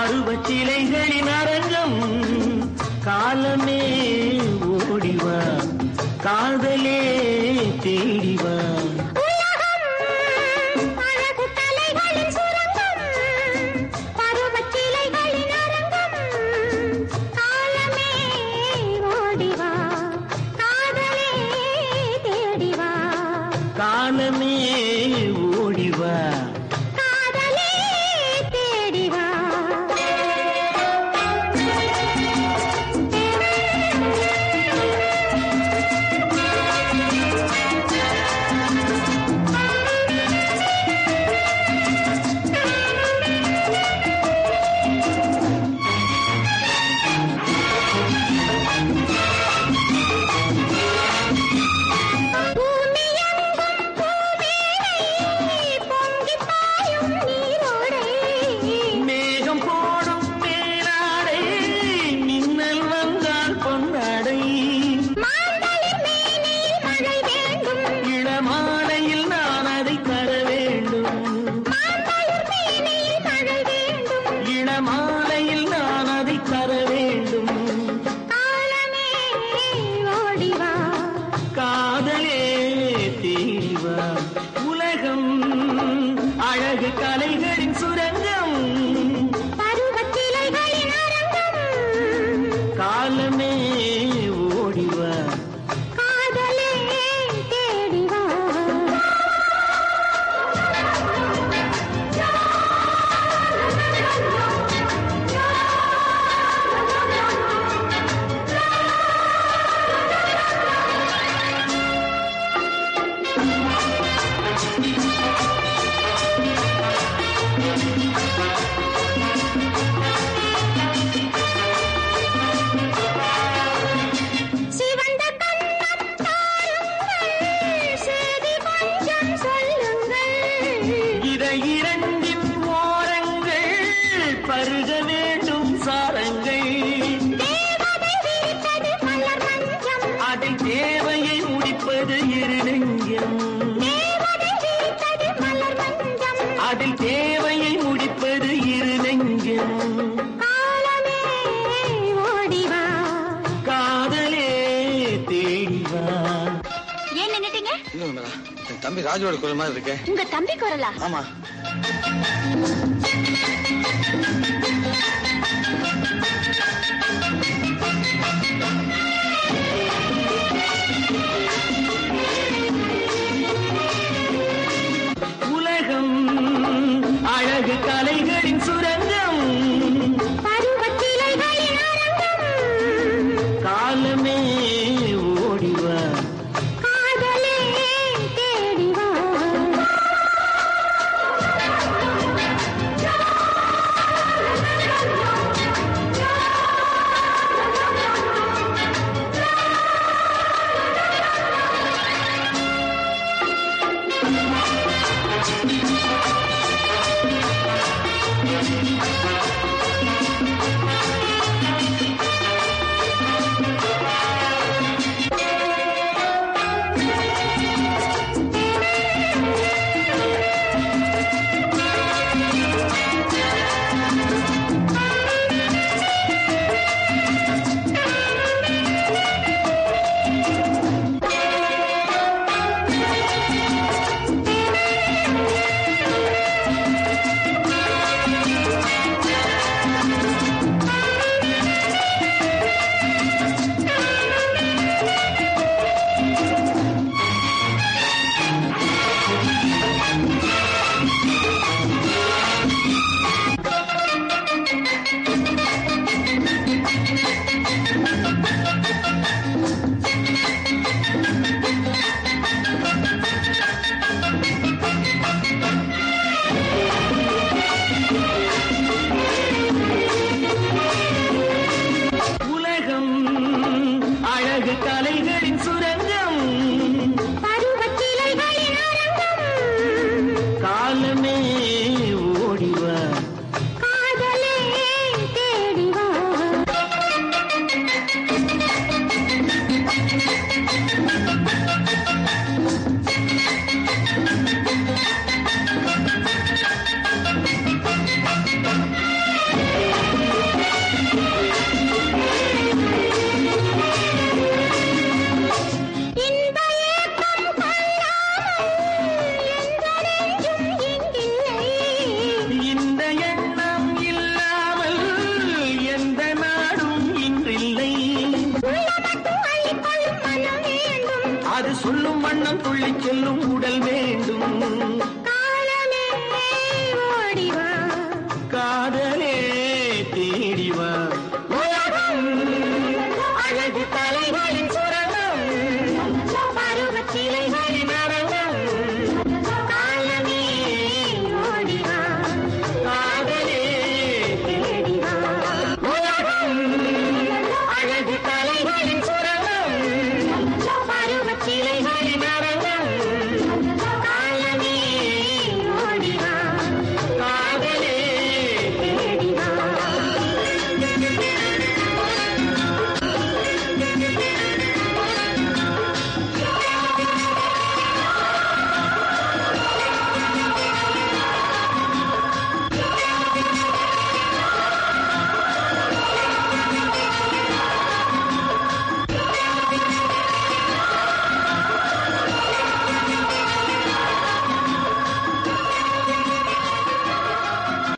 பருவச்சிலைகளின் அரங்கம் காலமே ஓடிவா காதலே தேடிவா அழகு தலைகளின் சுரங்கம் பருவச்சிலைகளின் அரங்கம் காலமே ஓடிவா காதலே தேடிவா காலமே ஓடிவா காதலே தேடிவா பூமியெங்கும் பூமேடை, பொங்கிப் பாயும் நீரோடை. மேகம் போடும் மேலாடை மின்னல் வந்தால் பொன்னாடை மாந்தளிர் மேனியில் மழை வேண்டும். இளமாலையில் நான் அதை தர வேண்டும் மாந்தளிர் மேனியில் மழை வேண்டும். இளமாலையில் நான் அதை தர வேண்டும் காலமே ஓடிவா காதலே தேடிவா உலகம் அழகு கலைகளின் சுரங்கம் பருவச்சிலைகளின் அரங்கம் காலமே ஓடிவா காதலே தேடிவா சிவந்த கண்ணம் தாருங்கள் செய்தி கொஞ்சம் சொல்லுங்கள் இதை இரண்டின் ஓரங்கள் பருக வேண்டும் சாரங்கள் தேவதை விரித்தது மலர் மஞ்சம் அதில் தேவையை முடிப்பது இரு நெஞ்சம் தேவதை விரித்தது மலர் மஞ்சம் அதில் தேவையை முடிப்பது இரு நெஞ்சம் காலமே ஓடிவா காதலே தேடிவா ஏன் நின்னுட்டீங்க இல்ல மேடம் என் தம்பி ராஜோட குரல் மாதிரி இருக்கே உங்க தம்பி குரலா ஆமா உலகம் அழகு கலைகளின் சுரங்கம் பருவச்சிலைகளின் அரங்கம் காலமே ஓடிவா காதலே தேடிவா உலகம் அழகு கலைகளின் சுரங்கம் பருவச்சிலைகளின் அரங்கம் காலமே ஓடிவா காதலே தேடிவா காதலே அது சொல்லும் வண்ணம் துள்ளி செல்லும் உடல் வேண்டும் காலமே ஓடிவா காதலே தேடிவா உலகம் அழகு தலை